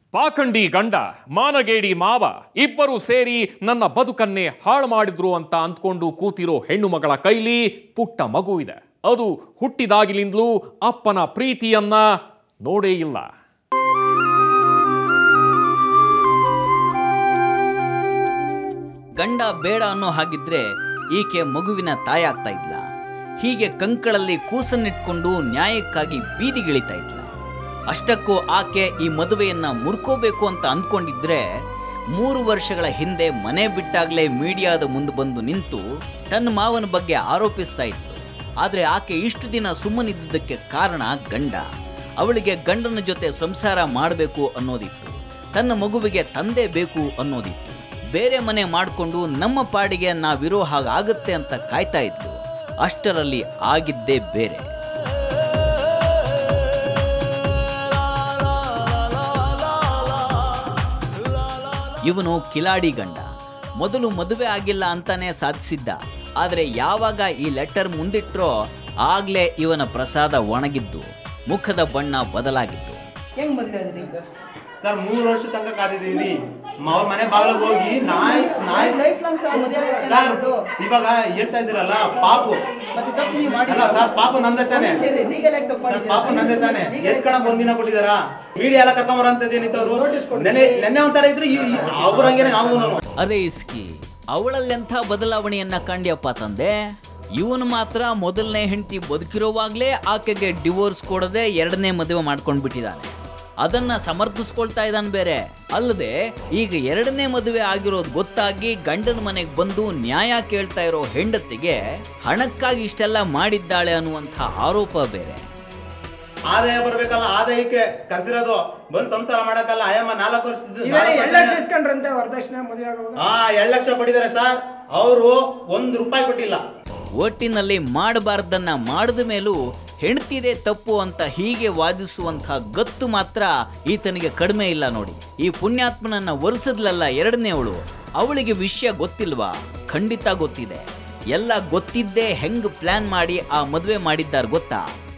ಪಾಖಂಡಿ ಗಂಡ ಮಾನಗೇಡಿ ಮಾವ ಇಬ್ಬರು ಸೇರಿ ನನ್ನ ಬದುಕನ್ನೇ ಹಾಳು ಮಾಡಿದ್ರು ಅಂತ ಅಂದ್ಕೊಂಡು ಕೂತಿರೋ ಹೆಣ್ಣು ಮಗಳ ಕೈಲಿ ಪುಟ್ಟ ಮಗು ಇದೆ ಅದು ಹುಟ್ಟಿದಾಗಿಲಿಂದಲೂ ಅಪ್ಪನ ಪ್ರೀತಿಯನ್ನ ನೋಡೇ ಇಲ್ಲ ಗಂಡ ಬೇಡ ಅನ್ನೋ ಹಾಗಿದ್ರೆ ಈಕೆ ಮಗುವಿನ ತಾಯಾಗ್ತಾ ಇದ್ಲ ಹೀಗೆ ಕಂಕಳಲ್ಲಿ ಕೂಸನ್ನಿಟ್ಕೊಂಡು ನ್ಯಾಯಕ್ಕಾಗಿ ಬೀದಿಗಿಳಿತಾ ಇದ್ಲ ಅಷ್ಟಕ್ಕೂ ಆಕೆ ಈ ಮದುವೆಯನ್ನ ಮುರ್ಕೋಬೇಕು ಅಂತ ಅಂದ್ಕೊಂಡಿದ್ರೆ ಮೂರು ವರ್ಷಗಳ ಹಿಂದೆ ಮನೆ ಬಿಟ್ಟಾಗ್ಲೇ ಮೀಡಿಯಾದ ಮುಂದೆ ಬಂದು ನಿಂತು ತನ್ನ ಮಾವನ ಬಗ್ಗೆ ಆರೋಪಿಸ್ತಾ ಇದ್ಲು ಆದ್ರೆ ಆಕೆ ಇಷ್ಟು ದಿನ ಸುಮ್ಮನಿದ್ದಕ್ಕೆ ಕಾರಣ ಗಂಡ ಅವಳಿಗೆ ಗಂಡನ ಜೊತೆ ಸಂಸಾರ ಮಾಡಬೇಕು ಅನ್ನೋದಿತ್ತು ತನ್ನ ಮಗುವಿಗೆ ತಂದೆ ಬೇಕು ಅನ್ನೋದಿತ್ತು ಬೇರೆ ಮನೆ ಮಾಡಿಕೊಂಡು ನಮ್ಮ ಪಾಡಿಗೆ ನಾವಿರೋ ಹಾಗಾಗುತ್ತೆ ಅಂತ ಕಾಯ್ತಾ ಇದ್ಲು ಅಷ್ಟರಲ್ಲಿ ಆಗಿದ್ದೇ ಬೇರೆ ಇವನು ಕಿಲಾಡಿ ಗಂಡ ಮೊದಲು ಮದುವೆ ಆಗಿಲ್ಲ ಅಂತಾನೆ ಸಾಧಿಸಿದ್ದ ಆದ್ರೆ ಯಾವಾಗ ಈ ಲೆಟರ್ ಮುಂದಿಟ್ರೋ ಆಗ್ಲೇ ಇವನ ಪ್ರಸಾದ ಒಣಗಿದ್ದು ಮುಖದ ಬಣ್ಣ ಬದಲಾಗಿದ್ದು ಹೆಂಗ್ ಮದ್ವೆ ಆದ್ರಿ ಈಗ ಸರ್ ಮೂರು ವರ್ಷ ತನಕ ಕಾದಿದ್ದೀನಿ ಅವ್ರ ಮನೆ ಬಾಗಿಲಿಗೆ ಹೋಗಿ ನಾಯಿ ನಾಯಿ ಲೈಫ್ ಲಾಂಗ್ ಮದುವೆ ಸರ್ ಇವಾಗ ಹೇಳ್ತಾ ಇದ್ದೀರಲ್ಲ ಪಾಪು ಮತ್ತೆ ತಪ್ಪು ನೀವು ಮಾಡಿ ಅಲ್ಲ ಸರ್ ಪಾಪು ನಂದೇ ತಾನೆ ಲೀಗಲ್ ಆಗಿ ತಪ್ಪು ಸರ್ ಪಾಪು ನಂದೇ ತಾನೆ ಎತ್ಕಣಕ್ ಒಂದಿನ ಕೊಟ್ಟಿದಾರ ಮೀಡಿಯಾ ಎಲ್ಲ ಕರ್ಕೊಂಬರಂತದೇನಿತ್ತವ್ರು Notice ಕೊಡಿ. ನೆನೆ ನೆನ್ನೆ ಒಂಥರ ಇದ್ರು ಅವ್ರ ಹಂಗೇನೆ ನಾವು ಅರೆ ಇಸ್ಕಿ ಅವಳಲ್ಲೆಂಥ ಬದಲಾವಣೆಯನ್ನ ಕಂಡ್ಯಪ್ಪ ತಂದೆ ಇವನು ಮಾತ್ರ ಮೊದಲನೇ ಹೆಂಡತಿ ಬದುಕಿರೋವಾಗ್ಲೇ ಆಕೆಗೆ ಡಿವೋರ್ಸ್ ಕೊಡದೆ ಎರಡನೇ ಮದುವೆ ಮಾಡ್ಕೊಂಡು ಬಿಟ್ಟಿದ್ದಾನೆ ಅದನ್ನ ಸಮರ್ಥಿಸ್ಕೊಳ್ತಾ ಇದ್ದಾನೆ ಬೇರೆ ಅಲ್ಲದೆ ಈಗ ಎರಡನೇ ಮದುವೆ ಆಗಿರೋದು ಗೊತ್ತಾಗಿ ಗಂಡನ ಮನೆಗೆ ಬಂದು ನ್ಯಾಯ ಕೇಳ್ತಾ ಇರೋ ಹೆಂಡತಿಗೆ ಹಣಕ್ಕಾಗಿ ಇಷ್ಟೆಲ್ಲ ಮಾಡಿದ್ದಾಳೆ ಅನ್ನುವಂಥ ಆರೋಪ ಬೇರೆ ಆದಾಯ ಬರ್ಬೇಕಲ್ಲ ಆದಾಯಕ್ಕೆ ಕರ್ಸಿರೋದು ಬಂದ್ ಸಂಸಾರ ಮಾಡಕ್ಕಲ್ಲ ಆಯಮ್ಮ ನಾಲ್ಕು ವರ್ಷದ ನೀವೇನೇ ಎರಡು ಲಕ್ಷ ಇಸ್ಕೊಂಡ್ರಂತೆ ವರದಕ್ಷಿಣೆ ಮದುವೆ ಆಗುವಾಗ ಹಾ ಎರಡ್ ಲಕ್ಷ ಕೊಟ್ಟಿದ್ದಾರೆ ಸರ್ ಅವರು ಒಂದ್ ರೂಪಾಯಿ ಕೊಟ್ಟಿಲ್ಲ ಒಟ್ಟಿನಲ್ಲಿ ಮಾಡಬಾರ್ದನ್ನ ಮಾಡಿದ ಮೇಲೂ ಹೆಂಡ್ತಿದೆ ತಪ್ಪು ಅಂತ ಹೀಗೆ ವಾದಿಸುವಂಥ ಗತ್ತು ಮಾತ್ರ ಈತನಿಗೆ ಕಡಿಮೆ ಇಲ್ಲ ನೋಡಿ ಈ ಪುಣ್ಯಾತ್ಮನನ್ನ ಒರೆಸಿದ್ಲಲ್ಲ ಎರಡನೇವಳು ಅವಳಿಗೆ ವಿಷಯ ಗೊತ್ತಿಲ್ವಾ ಖಂಡಿತ ಗೊತ್ತಿದೆ ಎಲ್ಲ ಗೊತ್ತಿದ್ದೇ ಹೆಂಗ್ ಪ್ಲಾನ್ ಮಾಡಿ ಆ ಮದುವೆ ಮಾಡಿದ್ದಾರೆ ಗೊತ್ತಾ